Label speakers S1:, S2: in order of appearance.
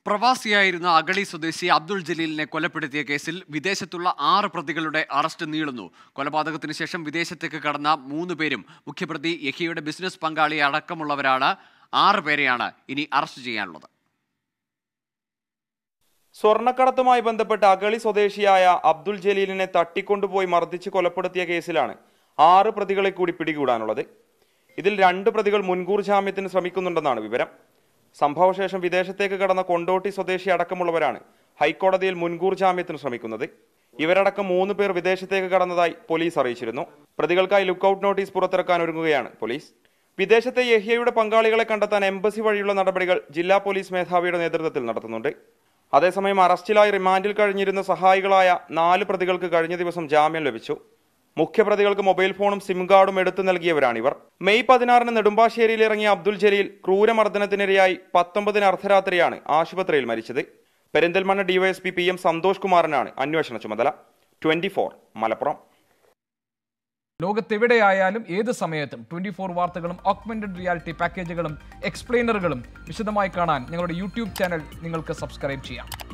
S1: പ്രവാസിയായിരുന്ന അഗളി സ്വദേശി അബ്ദുൾ ജലീലിനെ കൊലപ്പെടുത്തിയ കേസിൽ വിദേശത്തുള്ള ആറ് പ്രതികളുടെ അറസ്റ്റ് നീളുന്നു കൊലപാതകത്തിന് ശേഷം വിദേശത്തേക്ക് കടന്ന മൂന്ന് പേരും മുഖ്യപ്രതി യഹിയുടെ ബിസിനസ് പങ്കാളി അടക്കമുള്ളവരാണ് ആറ് പേരെയാണ് ഇനി അറസ്റ്റ് ചെയ്യാനുള്ളത്
S2: സ്വർണ്ണക്കടത്തുമായി ബന്ധപ്പെട്ട് അഗളി സ്വദേശിയായ അബ്ദുൾ ജലീലിനെ തട്ടിക്കൊണ്ടുപോയി മർദ്ദിച്ച് കൊലപ്പെടുത്തിയ കേസിലാണ് ആറ് പ്രതികളെ കൂടി പിടികൂടാനുള്ളത് ഇതിൽ രണ്ട് പ്രതികൾ മുൻകൂർ ജാമ്യത്തിന് ശ്രമിക്കുന്നുണ്ടെന്നാണ് വിവരം സംഭവശേഷം വിദേശത്തേക്ക് കടന്ന കൊണ്ടോട്ടി സ്വദേശി അടക്കമുള്ളവരാണ് ഹൈക്കോടതിയിൽ മുൻകൂർ ജാമ്യത്തിന് ശ്രമിക്കുന്നത് ഇവരടക്കം മൂന്ന് പേർ വിദേശത്തേക്ക് കടന്നതായി പോലീസ് അറിയിച്ചിരുന്നു പ്രതികൾക്കായി ലുക്കൌട്ട് നോട്ടീസ് പുറത്തിറക്കാൻ ഒരുങ്ങുകയാണ് പോലീസ് വിദേശത്തെ യഹ്യയുടെ പങ്കാളികളെ കണ്ടെത്താൻ എംബസി വഴിയുള്ള നടപടികൾ ജില്ലാ പോലീസ് മേധാവിയുടെ നേതൃത്വത്തിൽ നടത്തുന്നുണ്ട് അതേസമയം അറസ്റ്റിലായി റിമാൻഡിൽ കഴിഞ്ഞിരുന്ന സഹായികളായ നാല് പ്രതികൾക്ക് കഴിഞ്ഞ ദിവസം ജാമ്യം ലഭിച്ചു മുഖ്യപ്രതികൾക്ക് മൊബൈൽ ഫോണും സിം കാർഡും എടുത്തു നൽകിയവരാണിവർ മെയ് പതിനാറിന് നെടുമ്പാശ്ശേരിയിൽ ഇറങ്ങിയ അബ്ദുൽ ജലീൽ ക്രൂരമർദ്ദനത്തിനിരയായി പത്തൊമ്പതിന് അർദ്ധരാത്രിയാണ് ആശുപത്രിയിൽ മരിച്ചത് Perinthalmanna DYSP P M Santhosh കുമാറിനാണ് അന്വേഷണ ചുമതല ട്വന്റി മലപ്പുറം
S3: ലോകത്തെവിടെയായാലും ഏത് സമയത്തും ട്വന്റി ഫോർ വാർത്തകളും ഓഗ്മെന്റഡ് റിയാലിറ്റി പാക്കേജുകളും എക്സ്പ്ലെയിനറുകളും വിശദമായി കാണാൻ ഞങ്ങളുടെ യൂട്യൂബ് ചാനൽ നിങ്ങൾക്ക് സബ്സ്ക്രൈബ് ചെയ്യാം